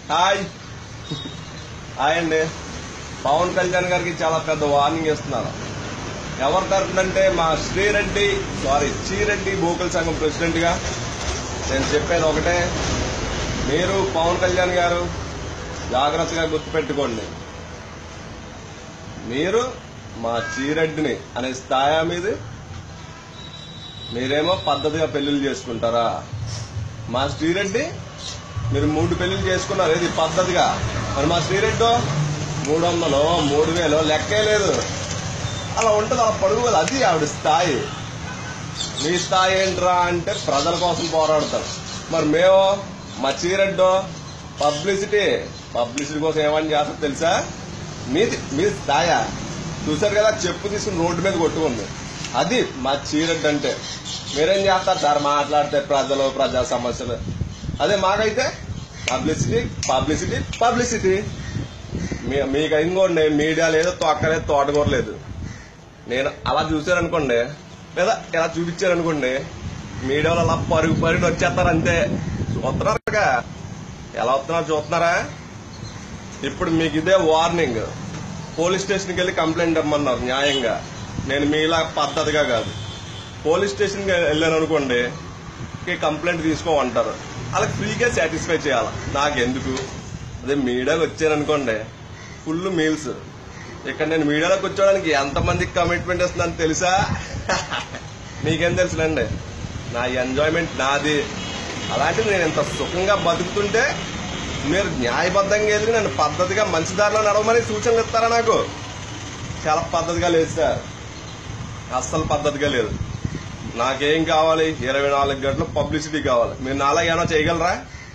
Hi hi అండి పవన్ కళ్యాణ్ గారికి చాలా పెద్ద వార్నింగ్ ఇస్తున్నాను ఎవరి తరఫునంటే మా శ్రీరెడ్డి సారీ చీరెడ్డి బోకల్ సంఘం ప్రెసిడెంట్ గా నేను చెప్పేది ఒకటే మీరు పవన్ కళ్యాణ్ గారు జాగ్రత్తగా గుర్తుపెట్టుకోండి మీరు మా చీరెడ్డిని అనే స్థాయి మీది మీరేమో పద్ధతిగా పెళ్లిళ్ళు చేసుకుంటారా మా శ్రీరెడ్డి మీరు మూడు పెళ్లిళ్ళు చేసుకున్నారు ఇది పద్ధతిగా మరి మా శ్రీరెడ్డి మూడు వందలు మూడు వేలు లెక్కే లేదు అలా ఉంటుంది అలా పడుకోదు అది ఆవిడ స్థాయి మీ స్థాయి ఏంట్రా అంటే ప్రజల కోసం పోరాడతారు మరి మేము మా చీరెడ్డో పబ్లిసిటీ పబ్లిసిటీ కోసం ఏమని చేస్తారు తెలుసా మీది మీ స్థాయా చూసారు కదా చెప్పు తీసుకుని రోడ్డు మీద కొట్టుకుంది అది మా చీరెడ్డి అంటే మీరేం చేస్తారు సార్ మాట్లాడితే ప్రజలు ప్రజా సమస్యలు అదే మాకైతే పబ్లిసిటీ పబ్లిసిటీ పబ్లిసిటీ మీ మీకు ఇంకోండి మీడియా లేదు తొక్కలేదు తోటకూర లేదు నేను అలా చూశారనుకోండి లేదా ఇలా చూపించారనుకోండి మీడియాలో అలా పరుగు పరుగు వచ్చేస్తారు అంతే చూస్తున్నారుగా ఎలా వస్తున్నారు చూస్తున్నారా ఇప్పుడు మీకు ఇదే వార్నింగ్ పోలీస్ స్టేషన్కి వెళ్ళి కంప్లైంట్ ఇమ్మన్నారు న్యాయంగా నేను మీలా పద్ధతిగా కాదు పోలీస్ స్టేషన్కి వెళ్ళాను అనుకోండి ఈ కంప్లైంట్ తీసుకోమంటారు వాళ్ళకి ఫ్రీగా సాటిస్ఫై చేయాలి నాకెందుకు అదే మీడియాకి వచ్చాననుకోండి ఫుల్ మీల్స్ ఇక్కడ నేను మీడియాలోకి వచ్చేయడానికి ఎంతమందికి కమిట్మెంట్ ఇస్తుందని తెలుసా మీకేం తెలుసులేండి నా ఎంజాయ్మెంట్ నాది అలాంటిది నేను ఇంత సుఖంగా బతుకుతుంటే మీరు న్యాయబద్ధంగా వెళ్ళి నన్ను పద్ధతిగా మంచి దారిలో నడవమని సూచనలు ఇస్తారా నాకు చాలా పద్ధతిగా లేదు సార్ అస్సలు పద్ధతిగా లేదు నాకేం కావాలి ఇరవై నాలుగు గంటలు పబ్లిసిటీ కావాలి మీరు నాలా ఏమైనా చేయగలరా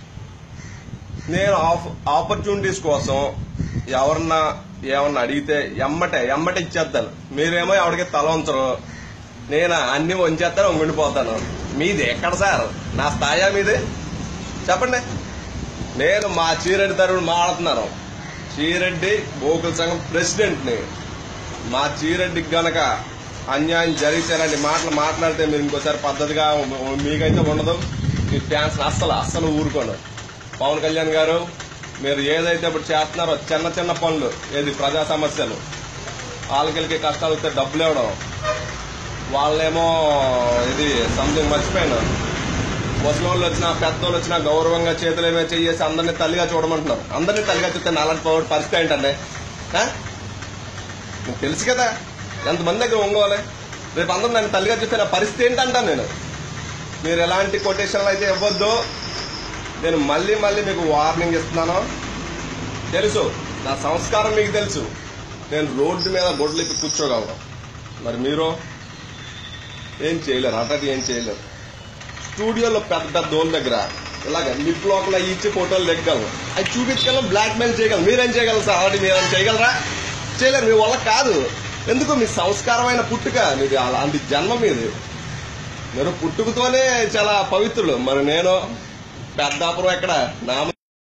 నేను ఆపర్చునిటీస్ కోసం ఎవరన్నా ఏమన్నా అడిగితే ఎమ్మటే ఎమ్మటే ఇచ్చేస్తాను మీరేమో ఎవరికి తల ఉంచరు నేను అన్ని వంచేస్తాను వంగిపోతాను మీది ఎక్కడ సార్ నా స్థాయా మీది చెప్పండి నేను మా చీరెడ్డి తరఫున మాట్లాడుతున్నాను చీరెడ్డి గోకుల సంఘం ప్రెసిడెంట్ని మా చీరెడ్డికి గనక అన్యాయం జరిగితేనండి మాటలు మాట్లాడితే మీరు ఇంకోసారి పద్ధతిగా మీకైతే ఉండదు మీ ఫ్యాన్స్ అస్సలు అస్సలు ఊరుకోను పవన్ కళ్యాణ్ గారు మీరు ఏదైతే ఇప్పుడు చేస్తున్నారో చిన్న చిన్న పనులు ఏది ప్రజా సమస్యలు వాళ్ళకి కష్టాలు వస్తే డబ్బులు ఇవ్వడం వాళ్ళేమో ఇది సంథింగ్ మర్చిపోయాను ముసలోళ్ళు వచ్చినా పెద్దోళ్ళు వచ్చినా గౌరవంగా చేతులు ఏమే చేసి అందరినీ తల్లిగా చూడమంటున్నారు అందరినీ తల్లిగా చూస్తే నాలాంటి పౌరుడు పరిస్థితి ఏంటండి ఆ? మీకు తెలుసు కదా ఎంతమంది దగ్గర ఒంగోవాలి రేపు అందరూ నన్ను తల్లిగా చూస్తే నా పరిస్థితి ఏంటంటాను నేను మీరు ఎలాంటి కొటేషన్లు అయితే ఇవ్వద్దు నేను మళ్ళీ మళ్ళీ మీకు వార్నింగ్ ఇస్తున్నాను తెలుసు నా సంస్కారం మీకు తెలుసు నేను రోడ్డు మీద గొడ్లెప్పి కూర్చోగలను మరి మీరు ఏం చేయలేరు అటటి ఏం చేయలేరు స్టూడియోలో పెద్ద పెద్ద దోళ్ళ దగ్గర ఇలాగ లిప్ లోపల ఇచ్చి ఫోటోలు దిగ్గలను అవి చూపించగలం బ్లాక్ మెయిల్ చేయగలం మీరేం చేయగలరు సార్ అలాంటి మీరు చేయగలరా చేయలేరు మీ వల్ల కాదు ఎందుకు మీ సంస్కారమైన పుట్టుక మీది అలాంటి జన్మ మీది మీరు పుట్టుకతోనే చాలా పవిత్రులు మరి నేను పెద్దాపురం ఎక్కడ నామ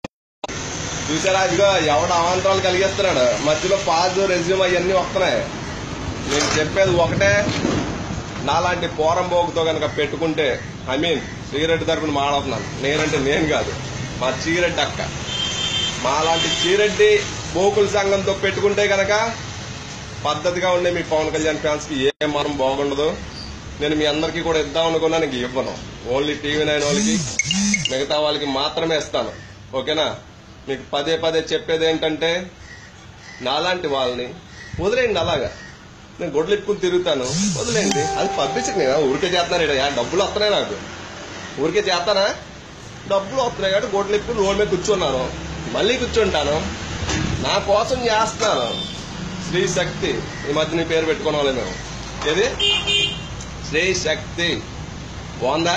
చూసారా ఇదిగో ఎవడ అవాంతరాలు కలిగేస్తున్నాడు మధ్యలో పాజ్ రెజ్యూమ్ అవన్నీ వస్తున్నాయి నేను చెప్పేది ఒకటే నాలాంటి పోరం పోగుతో కనుక పెట్టుకుంటే ఐ మీన్ శ్రీరెడ్డి తరపున మాట్లాడుతున్నాను నేనంటే నేను కాదు మా చీరెడ్డి అక్క మాలాంటి చీరెడ్డి బోకుల సంఘంతో పెట్టుకుంటే గనక పద్ధతిగా ఉండే మీ పవన్ కళ్యాణ్ ఫ్యాన్స్ కి ఏ మనం బాగుండదు నేను మీ అందరికీ కూడా ఇద్దాం అనుకున్నా నీకు ఇవ్వను ఓన్లీ టీవీ నైన్ వాళ్ళకి మిగతా వాళ్ళకి మాత్రమే ఇస్తాను ఓకేనా మీకు పదే పదే చెప్పేది ఏంటంటే నాలాంటి వాళ్ళని వదిలేయండి అలాగా నేను గొడ్లు ఎత్తుకుని తిరుగుతాను వదిలేండి అది పబ్లిసిటీ నేను ఊరికే చేస్తున్నాను ఈడ. యా, డబ్బులు వస్తున్నాయి నాకు ఊరికే చేస్తానా డబ్బులు వస్తున్నాయి కాబట్టి గొడ్లు ఎత్తుకుని రోడ్ మీద కూర్చున్నాను మళ్ళీ కూర్చుంటాను నా కోసం చేస్తున్నాను శ్రీ శక్తి ఈ మధ్య నీ పేరు పెట్టుకోవాలి మేము ఏది శ్రీ శక్తి బాగుందా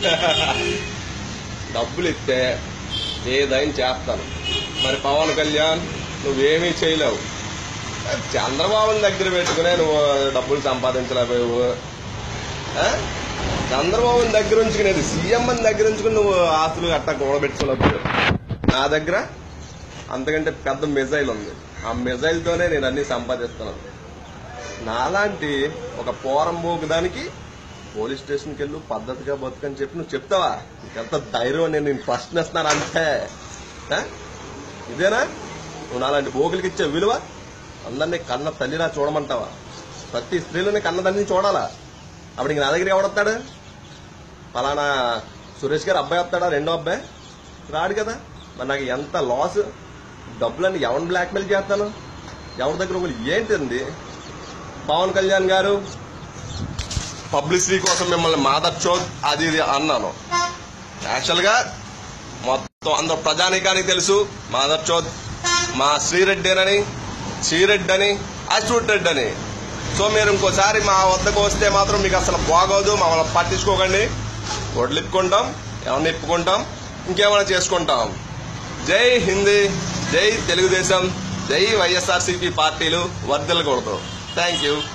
డబ్బులు ఇస్తే ఏదైనా చేస్తాను మరి పవన్ కళ్యాణ్ నువ్వేమీ చేయలేవు చంద్రబాబుని దగ్గర పెట్టుకునే నువ్వు డబ్బులు సంపాదించలేకపోయావు ఆ? చంద్రబాబుని దగ్గర ఉంచుకునేది సీఎం దగ్గర ఉంచుకుని నువ్వు ఆస్తులు అట్టా కూడబెట్టుకోలేకపోయావు నా దగ్గర అంతకంటే పెద్ద మిజైల్ ఉంది ఆ మిజైల్ తోనే నేను అన్ని సంపాదిస్తున్నాను నాలాంటి ఒక పోరం పోకు దానికి పోలీస్ స్టేషన్కి వెళ్ళు పద్ధతిగా బతుకని చెప్పి నువ్వు చెప్తావా ఎంత ధైర్యం నేను నేను ప్రశ్నిస్తున్నాను అంతే ఆ? ఇదేనా నువ్వు నాలాంటి బోగులకి ఇచ్చే విలువ అందరినీ కన్న తల్లిలా చూడమంటావా ప్రతి స్త్రీలని కన్న తల్లిని చూడాలా అప్పుడు ఇంక నా దగ్గర ఎవడొస్తాడు ఫలానా సురేష్ గారు అబ్బాయి వస్తాడా రెండో అబ్బాయి రాడు కదా మరి నాకు ఎంత లాస్ డబ్బులన్నీ ఎవరిని బ్లాక్మెయిల్ చేస్తాను ఎవరి దగ్గర ఒకరు ఏంటింది పవన్ కళ్యాణ్ గారు పబ్లిసిటీ కోసం మిమ్మల్ని మాదర్ చోద్ అది ఇది అన్నాను యాక్చువల్ గా మొత్తం అందరూ ప్రజానీకానికి తెలుసు మాదర్ చోద్ మా శ్రీరెడ్డి అని శ్రీరెడ్డి అని అచ్యుట్ రెడ్డి అని సో మీరు ఇంకోసారి మా వద్దకు వస్తే మాత్రం మీకు అసలు బాగోదు మమ్మల్ని పట్టించుకోకండి వడ్లిప్పుకుంటాం ఏమన్నా ఇప్పుకుంటాం ఇంకేమైనా చేసుకుంటాం జై హిందీ జై తెలుగుదేశం జై వైఎస్ఆర్సీపీ పార్టీలు వర్దలకూడదు థ్యాంక్ యూ